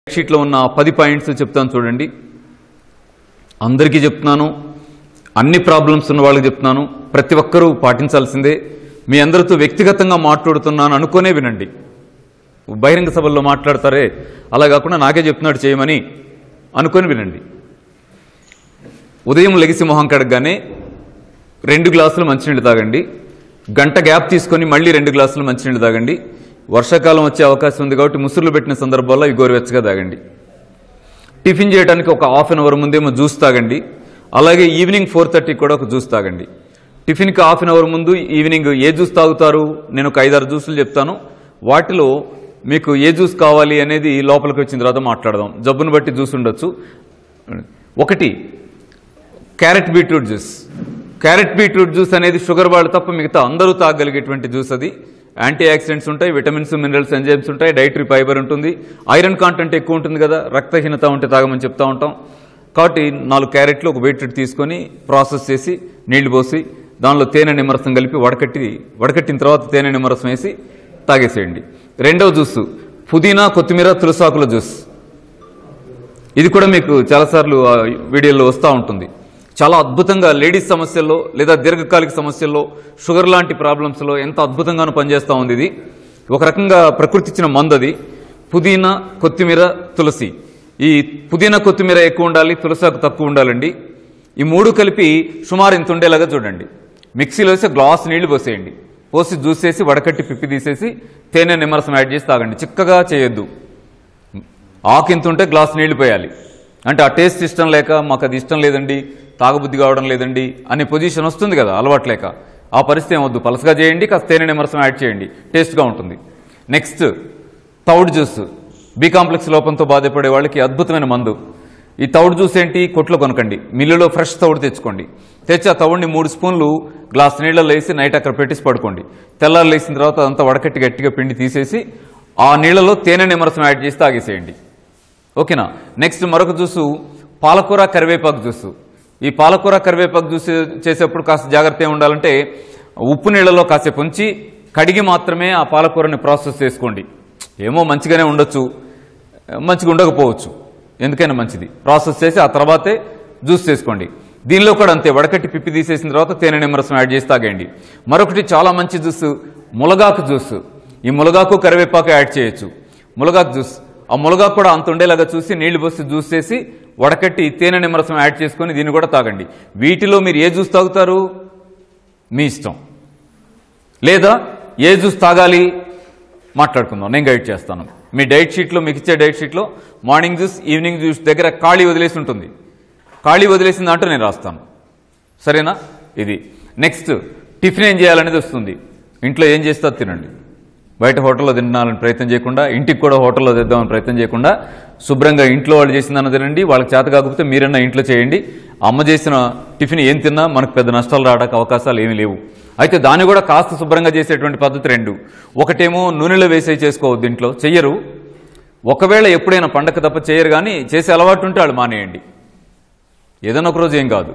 షీట్లో ఉన్న పది పాయింట్స్ చెప్తాను చూడండి అందరికీ చెప్తున్నాను అన్ని ప్రాబ్లమ్స్ ఉన్న వాళ్ళకి చెప్తున్నాను ప్రతి ఒక్కరూ పాటించాల్సిందే మీ అందరితో వ్యక్తిగతంగా మాట్లాడుతున్నాను అనుకునే వినండి బహిరంగ సభల్లో మాట్లాడతారే అలా కాకుండా నాకే చెప్తున్నాడు చేయమని అనుకొని వినండి ఉదయం లెగిసి మొహం కడగగానే రెండు గ్లాసులు మంచినీళ్ళు తాగండి గంట గ్యాప్ తీసుకొని మళ్ళీ రెండు గ్లాసులు మంచినీళ్ళు తాగండి వర్షాకాలం వచ్చే అవకాశం ఉంది కాబట్టి ముసురులు పెట్టిన సందర్భాల్లో ఇవి గోరువెచ్చగా తాగండి టిఫిన్ చేయడానికి ఒక హాఫ్ అన్ అవర్ ముందేమో జ్యూస్ తాగండి అలాగే ఈవినింగ్ ఫోర్ థర్టీకి కూడా ఒక జ్యూస్ తాగండి టిఫిన్కి హాఫ్ అన్ అవర్ ముందు ఈవినింగ్ ఏ జ్యూస్ తాగుతారు నేను ఒక ఐదారు జ్యూసులు చెప్తాను వాటిలో మీకు ఏ జ్యూస్ కావాలి అనేది లోపలికి వచ్చిన తర్వాత మాట్లాడదాం జబ్బును బట్టి జ్యూస్ ఉండొచ్చు ఒకటి carrot beetroot juice carrot beetroot juice అనేది షుగర్ వాళ్ళు తప్ప మిగతా అందరూ తాగలిగేటువంటి జ్యూస్ అది యాంటీ ఆక్సిడెంట్స్ ఉంటాయి విటమిన్స్ మినరల్స్ ఎంజైమ్స్ ఉంటాయి డైటరీ ఫైబర్ ఉంటుంది ఐరన్ కాంటెంట్ ఎక్కువ ఉంటుంది కదా రక్తహీనత ఉంటే తాగమని చెప్తా ఉంటాం కాబట్టి నాలుగు క్యారెట్లు ఒక బీట్రూట్ తీసుకొని ప్రాసెస్ చేసి నీళ్లు పోసి దానిలో తేనె నిమ్మరసం కలిపి వడకట్టి వడకట్టిన తర్వాత తేనె నిమ్మరసం వేసి తాగేసేయండి రెండవ జ్యూస్ పుదీనా కొత్తిమీర తులసాకుల జ్యూస్ ఇది కూడా మీకు చాలాసార్లు ఆ, వీడియోలో వస్తూ ఉంటుంది చాలా అద్భుతంగా లేడీస్ సమస్యల్లో లేదా దీర్ఘకాలిక సమస్యల్లో షుగర్ లాంటి ప్రాబ్లమ్స్లో ఎంత అద్భుతంగానూ పనిచేస్తూ ఉంది ఇది ఒక రకంగా ప్రకృతి ఇచ్చిన మందు అది పుదీనా కొత్తిమీర తులసి ఈ పుదీనా కొత్తిమీర ఎక్కువ ఉండాలి తులసాకు తక్కువ ఉండాలండి ఈ మూడు కలిపి సుమారు ఇంత ఉండేలాగా చూడండి మిక్సీలో వేసి గ్లాస్ నీళ్లు పోసేయండి పోసి జ్యూస్ వేసి వడకట్టి పిప్పి తీసేసి తేనె నిమ్మరసం యాడ్ చేసి తాగండి చిక్కగా చేయొద్దు ఆకు ఇంత ఉంటే గ్లాస్ నీళ్లు పోయాలి అంటే ఆ టేస్ట్ ఇష్టం లేక మాకు అది ఇష్టం లేదండి తాగబుద్ధి కావడం లేదండి అనే పొజిషన్ వస్తుంది కదా అలవాటు లేక ఆ పరిస్థితి ఏమొద్దు పలసగా చేయండి కాస్త తేనె నిమ్మరసం యాడ్ చేయండి టేస్ట్గా ఉంటుంది నెక్స్ట్ తౌడు జ్యూస్ బి కాంప్లెక్స్ లోపంతో బాధపడే వాళ్ళకి అద్భుతమైన మందు ఈ తౌడు జ్యూస్ ఏంటి కొట్లో కొనకండి మిల్లులో ఫ్రెష్ తౌడు తెచ్చుకోండి తెచ్చి ఆ తౌడుని మూడు స్పూన్లు గ్లాస్ నీళ్ళలో వేసి నైట్ అక్కడ పెట్టేసి పడుకోండి తెల్లారు లేసిన తర్వాత అదంతా వడకట్టి గట్టిగా పిండి తీసేసి ఆ నీళ్ళలో తేనె నిమ్మరసం యాడ్ చేసి తాగేసేయండి ఓకేనా నెక్స్ట్ మరొక జ్యూసు పాలకూర కరివేపాకు జ్యూసు ఈ పాలకూర కరివేపాకు జ్యూస్ చేసేప్పుడు కాస్త జాగ్రత్త ఏమి ఉండాలంటే ఉప్పు నీళ్ళలో కాసేపు ఉంచి కడిగి మాత్రమే ఆ పాలకూరని ప్రాసెస్ చేసుకోండి ఏమో మంచిగానే ఉండొచ్చు మంచిగా ఉండకపోవచ్చు ఎందుకైనా మంచిది ప్రాసెస్ చేసి ఆ తర్వాతే జ్యూస్ చేసుకోండి దీనిలో కూడా అంతే వడకట్టి పిప్పి తీసేసిన తర్వాత తేనె నిమ్మరసం యాడ్ చేసి తాగండి మరొకటి చాలా మంచి జ్యూస్ ములగాకు జ్యూస్ ఈ ములగాకు కరివేపాకు యాడ్ చేయొచ్చు ములగాకు జ్యూస్ ఆ ములగాకు కూడా అంత ఉండేలాగా చూసి నీళ్లు పోసి జ్యూస్ చేసి వడకట్టి తేనె నిమ్మరసం యాడ్ చేసుకొని దీన్ని కూడా తాగండి వీటిలో మీరు ఏ జ్యూస్ తాగుతారు మీ ఇష్టం లేదా ఏ జ్యూస్ తాగాలి మాట్లాడుకుందాం నేను గైడ్ చేస్తాను మీ డైట్ షీట్లో మీకు ఇచ్చే డైట్ షీట్లో మార్నింగ్ జ్యూస్ ఈవినింగ్ జ్యూస్ దగ్గర ఖాళీ వదిలేసి ఉంటుంది ఖాళీ వదిలేసిన దాంట్లో నేను రాస్తాను సరేనా ఇది నెక్స్ట్ టిఫిన్ ఏం చేయాలనేది వస్తుంది ఇంట్లో ఏం చేస్తా తినండి బయట హోటల్లో తినాలని ప్రయత్నం చేయకుండా ఇంటికి కూడా హోటల్లో తెద్దామని ప్రయత్నం చేయకుండా శుభ్రంగా ఇంట్లో వాళ్ళు చేసిందన్న తినండి వాళ్ళకి చేత కాకపోతే మీరన్నా ఇంట్లో చేయండి అమ్మ చేసిన టిఫిన్ ఏం తిన్నా మనకు పెద్ద నష్టాలు రావడానికి అవకాశాలు ఏమీ లేవు అయితే దాన్ని కూడా కాస్త శుభ్రంగా చేసేటువంటి పద్ధతి రెండు ఒకటేమో నూనెలో వేసే చేసుకోవద్దు ఇంట్లో చెయ్యరు ఒకవేళ ఎప్పుడైనా పండగ తప్ప చేయరు కానీ చేసే అలవాటు ఉంటే వాళ్ళు మానేయండి ఏదైనా ఒక రోజు ఏం కాదు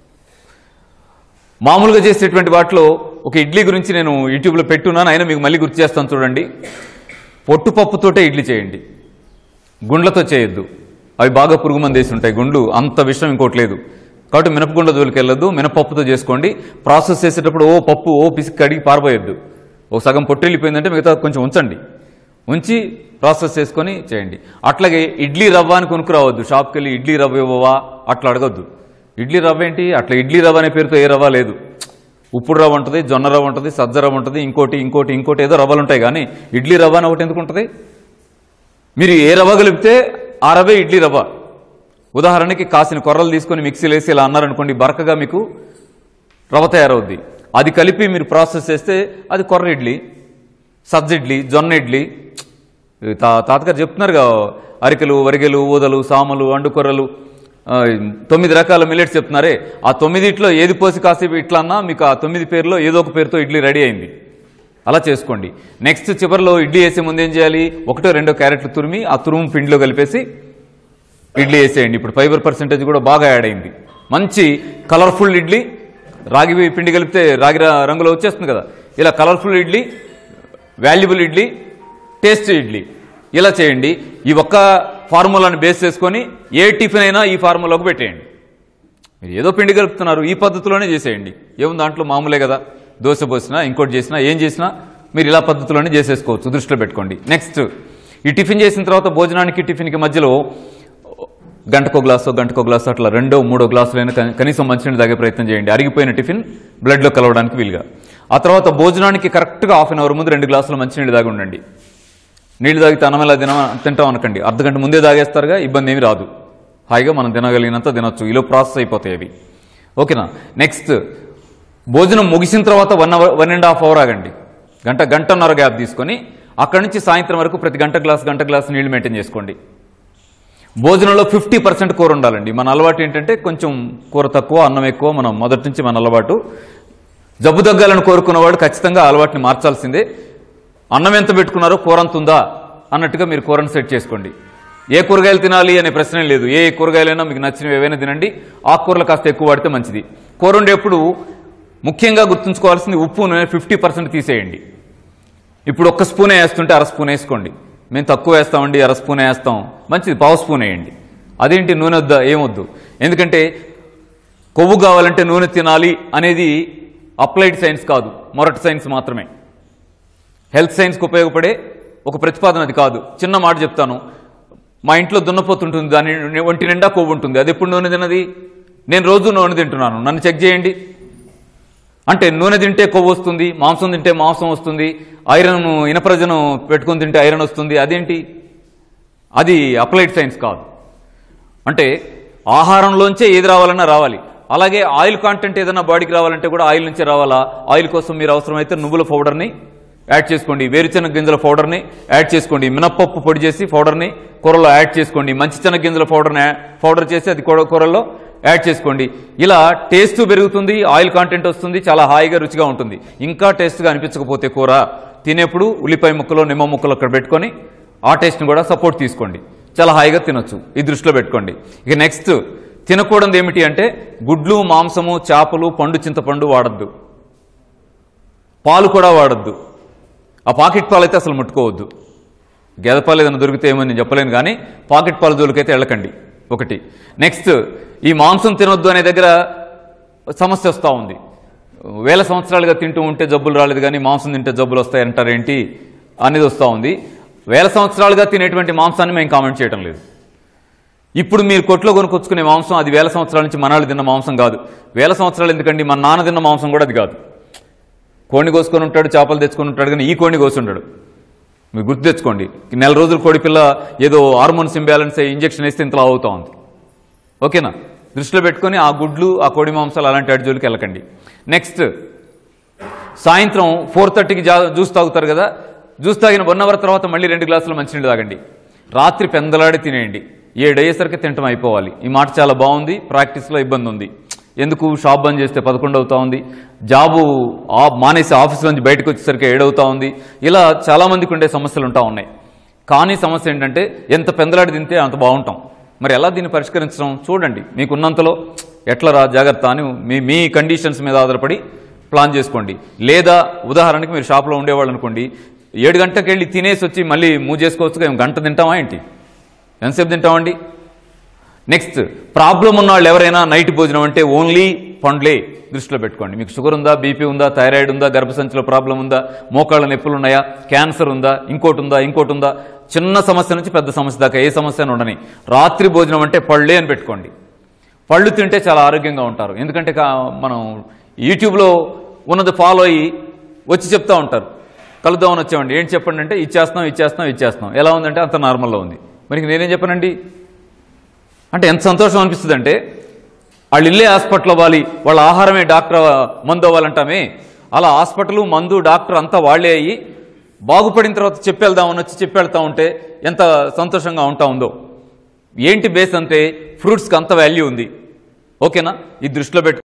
మామూలుగా చేసేటువంటి వాటిలో ఒక ఇడ్లీ గురించి నేను యూట్యూబ్లో పెట్టున్నాను అయినా మీకు మళ్ళీ గుర్తు చేస్తాను చూడండి పొట్టుపప్పుతోటే ఇడ్లీ చేయండి గుండ్లతో చేయొద్దు అవి బాగా పురుగు మంది వేసి ఉంటాయి గుండ్లు అంత విషయం ఇంకోటి లేదు కాబట్టి మినపగుండ్ల జోలికి వెళ్ళొద్దు మినపప్పుతో చేసుకోండి ప్రాసెస్ చేసేటప్పుడు ఓ పప్పు ఓ పిసికి కడిగి పారిపోయొద్దు ఓ సగం పొట్టు వెళ్ళిపోయిందంటే మిగతా కొంచెం ఉంచండి ఉంచి ప్రాసెస్ చేసుకొని చేయండి అట్లాగే ఇడ్లీ రవ్వ అని కొనుక్కురావద్దు షాప్కి వెళ్ళి ఇడ్లీ రవ్వ ఇవ్వవా అట్లా అడగొద్దు ఇడ్లీ రవ్వ ఏంటి అట్లా ఇడ్లీ రవ్వ అనే పేరుతో ఏ రవ్వ లేదు ఉప్పుడు రవ్వ ఉంటుంది జొన్న రవ్వ ఉంటుంది సజ్జ రవ్వ ఉంటుంది ఇంకోటి ఇంకోటి ఇంకోటి ఏదో రవ్వలు ఉంటాయి కానీ ఇడ్లీ రవ్వ అని ఒకటి ఎందుకు ఉంటుంది మీరు ఏ రవ్వ కలిపితే ఆ రవ్వే ఇడ్లీ రవ్వ ఉదాహరణకి కాసిన కొర్రలు తీసుకొని మిక్సీలో వేసి ఇలా అన్నారనుకోండి బరకగా మీకు రవ్వ తయారవుద్ది అది కలిపి మీరు ప్రాసెస్ చేస్తే అది కొర్ర ఇడ్లీ సజ్జ ఇడ్లీ జొన్న ఇడ్లీ తా తాతగారు చెప్తున్నారుగా అరికెలు వరిగెలు ఊదలు సామలు అండుకొర్రలు ఆ, తొమ్మిది రకాల మిల్లెట్స్ చెప్తున్నారే ఆ తొమ్మిదిట్లో ఏది పోసి కాసేపు ఇట్లా అన్నా మీకు ఆ తొమ్మిది పేరులో ఏదో ఒక పేరుతో ఇడ్లీ రెడీ అయింది అలా చేసుకోండి నెక్స్ట్ చివరిలో ఇడ్లీ వేసే ముందు ఏం చేయాలి ఒకటో రెండో క్యారెట్లు తురిమి ఆ తురుము పిండిలో కలిపేసి ఇడ్లీ వేసేయండి ఇప్పుడు ఫైబర్ పర్సెంటేజ్ కూడా బాగా యాడ్ అయింది మంచి కలర్ఫుల్ ఇడ్లీ రాగి పిండి కలిపితే రాగి రా- రంగులో వచ్చేస్తుంది కదా ఇలా colourful idli valuable idli tasty idli ఇలా చేయండి ఈ ఒక్క ఫార్ములాని బేస్ చేసుకొని ఏ టిఫిన్ అయినా ఈ ఫార్ములాకు పెట్టేయండి మీరు ఏదో పిండి కలుపుతున్నారు ఈ పద్ధతిలోనే చేసేయండి ఏముంది దాంట్లో మామూలే కదా దోశ పోసినా ఇంకోటి చేసినా ఏం చేసినా మీరు ఇలా పద్ధతిలోనే చేసేసుకోవచ్చు దృష్టిలో పెట్టుకోండి నెక్స్ట్ ఈ టిఫిన్ చేసిన తర్వాత భోజనానికి టిఫిన్కి మధ్యలో గంటకో గ్లాసు గంటకో గ్లాసు అట్లా రెండో మూడో గ్లాసులైనా కని- కనీసం మంచినీళ్ళు తాగే ప్రయత్నం చేయండి అరిగిపోయిన టిఫిన్ బ్లడ్లో కలవడానికి వీలుగా ఆ తర్వాత భోజనానికి కరెక్ట్గా హాఫ్ అన్ అవర్ ముందు రెండు గ్లాసులు మంచినీళ్ళు తాగి ఉండండి నీళ్లు తాగితే అన్నం ఎలా తిన తింటాం అనకండి అర్ధ గంట ముందే తాగేస్తారుగా ఇబ్బంది ఏమి రాదు హాయిగా మనం తినగలిగినంత తినొచ్చు ఈలో ప్రాసెస్ అయిపోతాయి అవి ఓకేనా నెక్స్ట్ భోజనం ముగిసిన తర్వాత one hour one and half hour ఆగండి గంట గంటన్నర గ్యాప్ తీసుకొని అక్కడి నుంచి సాయంత్రం వరకు ప్రతి గంట గ్లాస్ గంట గ్లాస్ నీళ్లు మెయింటైన్ చేసుకోండి భోజనంలో ఫిఫ్టీ పర్సెంట్ కూర ఉండాలండి మన అలవాటు ఏంటంటే కొంచెం కూర తక్కువ అన్నం ఎక్కువ మనం మొదటి నుంచి మన అలవాటు జబ్బు తగ్గాలని కోరుకున్నవాడు ఖచ్చితంగా ఆ అలవాటుని మార్చాల్సిందే అన్నం ఎంత పెట్టుకున్నారో కూర అంత ఉందా అన్నట్టుగా మీరు కూరను సెట్ చేసుకోండి ఏ కూరగాయలు తినాలి అనే ప్రశ్నే లేదు ఏ కూరగాయలైనా మీకు నచ్చినవి ఏవైనా తినండి ఆకుకూరలు కాస్త ఎక్కువ వాడితే మంచిది కూర వండేప్పుడు ముఖ్యంగా గుర్తుంచుకోవాల్సింది ఉప్పు నూనె ఫిఫ్టీ పర్సెంట్ తీసేయండి ఇప్పుడు ఒక్క స్పూనే వేస్తుంటే అర స్పూన్ వేసుకోండి మేము తక్కువ వేస్తామండి అర స్పూన్ వేస్తాం మంచిది పావు స్పూన్ వేయండి అదేంటి నూనె వద్దా ఏమొద్దు ఎందుకంటే కొవ్వు కావాలంటే నూనె తినాలి అనేది అప్లైడ్ సైన్స్ కాదు మొరటి సైన్స్ మాత్రమే హెల్త్ సైన్స్కి ఉపయోగపడే ఒక ప్రతిపాదన అది కాదు చిన్న మాట చెప్తాను మా ఇంట్లో దున్నపోతుంటుంది దాని ఒంటి నిండా కొవ్వు ఉంటుంది అది ఎప్పుడు నూనె తినది నేను రోజు నూనె తింటున్నాను నన్ను చెక్ చేయండి అంటే నూనె తింటే కొవ్వు వస్తుంది మాంసం తింటే మాంసం వస్తుంది ఐరన్ ఇనప్రజను పెట్టుకొని తింటే ఐరన్ వస్తుంది అదేంటి అది అప్లైడ్ సైన్స్ కాదు అంటే ఆహారంలోంచే ఏది రావాలన్నా రావాలి అలాగే ఆయిల్ కాంటెంట్ ఏదైనా బాడీకి రావాలంటే కూడా ఆయిల్ నుంచే రావాలా ఆయిల్ కోసం మీరు అవసరమైతే నువ్వుల పౌడర్ని యాడ్ చేసుకోండి వేరుశనగ గింజల పౌడర్ని యాడ్ చేసుకోండి మినప్పప్పు పొడి చేసి పౌడర్ని కూరలో యాడ్ చేసుకోండి మంచి శనగ గింజల పౌడర్ని యా- పౌడర్ చేసి అది కూర- కూరల్లో యాడ్ చేసుకోండి ఇలా టేస్ట్ పెరుగుతుంది ఆయిల్ కాంటెంట్ వస్తుంది చాలా హాయిగా రుచిగా ఉంటుంది ఇంకా టేస్ట్గా అనిపించకపోతే కూర తినేప్పుడు ఉల్లిపాయ ముక్కలు నిమ్మ ముక్కలు అక్కడ పెట్టుకొని ఆ టేస్ట్ని కూడా సపోర్ట్ తీసుకోండి చాలా హాయిగా తినొచ్చు ఈ దృష్టిలో పెట్టుకోండి ఇక నెక్స్ట్ తినకూడదు ఏమిటి అంటే గుడ్లు మాంసము చేపలు పండు చింతపండు వాడద్దు పాలు కూడా వాడద్దు ఆ పాకెట్ పాలు అయితే అసలు ముట్టుకోవద్దు గేదె పాలు ఏదైనా దొరికితే ఏమో నేను చెప్పలేను కానీ పాకెట్ పాలు జోలికైతే వెళ్ళకండి ఒకటి నెక్స్ట్ ఈ మాంసం తినొద్దు అనే దగ్గర సమస్య వస్తూ ఉంది వేల సంవత్సరాలుగా తింటూ ఉంటే జబ్బులు రాలేదు కానీ మాంసం తింటే జబ్బులు వస్తాయి అంటారేంటి అనేది వస్తూ ఉంది వేల సంవత్సరాలుగా తినేటువంటి మాంసాన్ని మేము కామెంట్ చేయడం లేదు ఇప్పుడు మీరు కొట్లో కొనుక్కొచ్చుకునే మాంసం అది వేల సంవత్సరాల నుంచి మనాళ్ళు తిన్న మాంసం కాదు వేల సంవత్సరాలు ఎందుకండి మన నాన్న తిన్న మాంసం కూడా అది కాదు కోడిని కోసుకొని ఉంటాడు చేపలు తెచ్చుకొని ఉంటాడు కానీ ఈ కోడిని కోసి ఉంటాడు మీరు గుర్తు తెచ్చుకోండి ఈ నెల రోజులు కోడి పిల్ల ఏదో హార్మోన్స్ ఇంబ్యాలెన్స్ అయ్యి ఇంజక్షన్ వేస్తే ఇంతలా అవుతా ఉంది ఓకేనా దృష్టిలో పెట్టుకొని ఆ గుడ్లు ఆ కోడి మాంసాలు అలాంటి వాటి జోలికి వెళ్ళకండి నెక్స్ట్ సాయంత్రం ఫోర్ థర్టీకి జా జ్యూస్ తాగుతారు కదా జ్యూస్ తాగిన వన్ అవర్ తర్వాత మళ్ళీ రెండు గ్లాసులు మంచినీళ్ళు తాగండి రాత్రి పెందలాడి తినేయండి ఏడు అయ్యేసరికి తింటం అయిపోవాలి ఈ మాట చాలా బాగుంది ప్రాక్టీస్లో ఇబ్బంది ఉంది ఎందుకు షాప్ బంద్ చేస్తే పదకొండు అవుతా ఉంది జాబు ఆ మానేసి ఆఫీస్ నుంచి బయటకు వచ్చేసరికి ఏడవుతా ఉంది ఇలా చాలామందికి ఉండే సమస్యలు ఉంటా ఉన్నాయి కానీ సమస్య ఏంటంటే ఎంత పెందలాడి తింటే అంత బాగుంటాం మరి ఎలా దీన్ని పరిష్కరించడం చూడండి మీకున్నంతలో ఎట్లా రా జాగ్రత్త అని మీ మీ కండిషన్స్ మీద ఆధారపడి ప్లాన్ చేసుకోండి లేదా ఉదాహరణకి మీరు షాప్లో ఉండేవాళ్ళు అనుకోండి ఏడు గంటలకు వెళ్ళి తినేసి వచ్చి మళ్ళీ మూవ్ చేసుకోవచ్చు ఏం గంట తింటామా ఏంటి ఎంతసేపు తింటామండి నెక్స్ట్ ప్రాబ్లం ఉన్న వాళ్ళు ఎవరైనా నైట్ భోజనం అంటే ఓన్లీ పండ్లే దృష్టిలో పెట్టుకోండి మీకు షుగర్ ఉందా బీపీ ఉందా థైరాయిడ్ ఉందా గర్భసంచిలో ప్రాబ్లం ఉందా మోకాళ్ళ నొప్పులు ఉన్నాయా క్యాన్సర్ ఉందా ఇంకోటి ఉందా ఇంకోటి ఉందా చిన్న సమస్య నుంచి పెద్ద సమస్య దాకా ఏ సమస్య ఉండని రాత్రి భోజనం అంటే పళ్ళే అని పెట్టుకోండి పళ్ళు తింటే చాలా ఆరోగ్యంగా ఉంటారు ఎందుకంటే కా- మనం యూట్యూబ్లో ఉన్నది ఫాలో అయ్యి వచ్చి చెప్తా ఉంటారు కలుద్దామని వచ్చామండి ఏంటి చెప్పండి అంటే ఇచ్చేస్తున్నాం ఇచ్చేస్తున్నాం ఇచ్చేస్తున్నాం ఎలా ఉందంటే అంత నార్మల్గా ఉంది మరి ఇంక నేనేం చెప్పానండి అంటే ఎంత సంతోషం అనిపిస్తుంది అంటే వాళ్ళు ఇల్లే హాస్పిటల్ అవ్వాలి వాళ్ళ ఆహారమే డాక్టర్ మందు అవ్వాలంటామే అలా హాస్పిటల్ మందు డాక్టర్ అంతా వాళ్ళే అయ్యి బాగుపడిన తర్వాత చెప్పేళ్దామని వచ్చి చెప్పేళ్తా ఉంటే ఎంత సంతోషంగా ఉంటా ఉందో ఏంటి బేస్ అంటే ఫ్రూట్స్కి అంత వాల్యూ ఉంది ఓకేనా ఈ దృష్టిలో పెట్టు